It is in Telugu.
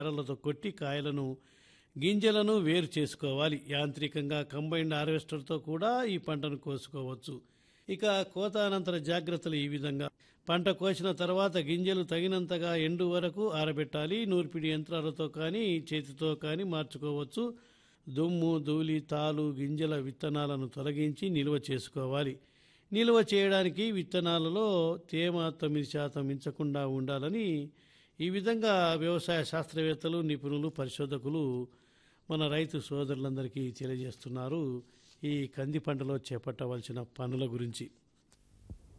కర్రలతో కొట్టి కాయలను గింజలను వేరు చేసుకోవాలి యాంత్రికంగా కంబైన్డ్ హార్వెస్టర్తో కూడా ఈ పంటను కోసుకోవచ్చు ఇక కోత అనంతర జాగ్రత్తలు ఈ విధంగా పంట కోసిన తర్వాత గింజలు తగినంతగా ఎండు వరకు ఆరబెట్టాలి నూర్పిడి యంత్రాలతో కానీ చేతితో కానీ మార్చుకోవచ్చు దుమ్ము ధూళి తాలు గింజల విత్తనాలను తొలగించి నిల్వ చేసుకోవాలి నిల్వ చేయడానికి విత్తనాలలో తేమ తొమ్మిది శాతం మించకుండా ఉండాలని ఈ విధంగా వ్యవసాయ శాస్త్రవేత్తలు నిపుణులు పరిశోధకులు మన రైతు సోదరులందరికీ తెలియజేస్తున్నారు ఈ కంది పంటలో చేపట్టవలసిన పనుల గురించి